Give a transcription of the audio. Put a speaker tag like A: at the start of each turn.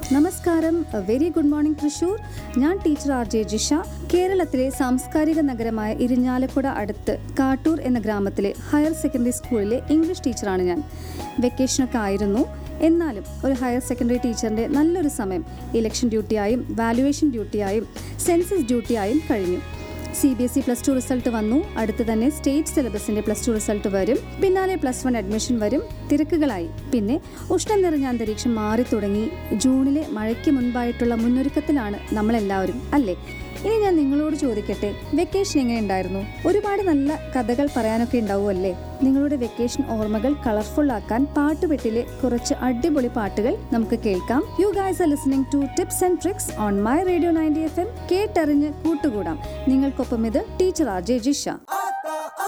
A: നമസ്കാരം very good morning Thrissur ഞാൻ teacher R J Jisha കേരളത്തിലെ സാംസ്കാരിക നഗരമായ ഇരിഞ്ഞാലക്കുട അടുത്ത് കാട്ടൂർ എന്ന ഗ്രാമത്തിലെ ഹയർ സെക്കൻഡറി സ്കൂളിലെ ഇംഗ്ലീഷ് ടീച്ചറാണ് ഞാൻ വെക്കേഷനൊക്കെ ആയിരുന്നു എന്നാലും ഒരു ഹയർ സെക്കൻഡറി ടീച്ചറിൻ്റെ നല്ലൊരു സമയം ഇലക്ഷൻ ഡ്യൂട്ടിയായും വാലുവേഷൻ ഡ്യൂട്ടിയായും സെൻസസ് ഡ്യൂട്ടിയായും കഴിഞ്ഞു C B S E plus two result വന്നു അടുത്ത് തന്നെ സ്റ്റേറ്റ് സിലബസിന്റെ പ്ലസ് ടു റിസൾട്ട് വരും പിന്നാലെ പ്ലസ് വൺ അഡ്മിഷൻ വരും തിരക്കുകളായി പിന്നെ ഉഷ്ണം നിറഞ്ഞ അന്തരീക്ഷം മാറി തുടങ്ങി ജൂണിലെ മഴയ്ക്ക് മുൻപായിട്ടുള്ള മുന്നൊരുക്കത്തിലാണ് നമ്മളെല്ലാവരും അല്ലേ ഇനി ഞാൻ നിങ്ങളോട് ചോദിക്കട്ടെ വെക്കേഷൻ എങ്ങനെ ഉണ്ടായിരുന്നു ഒരുപാട് നല്ല കഥകൾ പറയാനൊക്കെ ഉണ്ടാവുമല്ലേ നിങ്ങളുടെ വെക്കേഷൻ ഓർമ്മകൾ കളർഫുൾ ആക്കാൻ പാട്ടുപെട്ടിലെ കുറച്ച് അടിപൊളി പാട്ടുകൾ നമുക്ക് കേൾക്കാം you guys are listening to tips and tricks on my radio ninety F M കേട്ടറിഞ്ഞ് കൂട്ടുകൂടാം നിങ്ങൾക്കൊപ്പം ഇത് ടീച്ചർ ആർ ജെ ജിഷ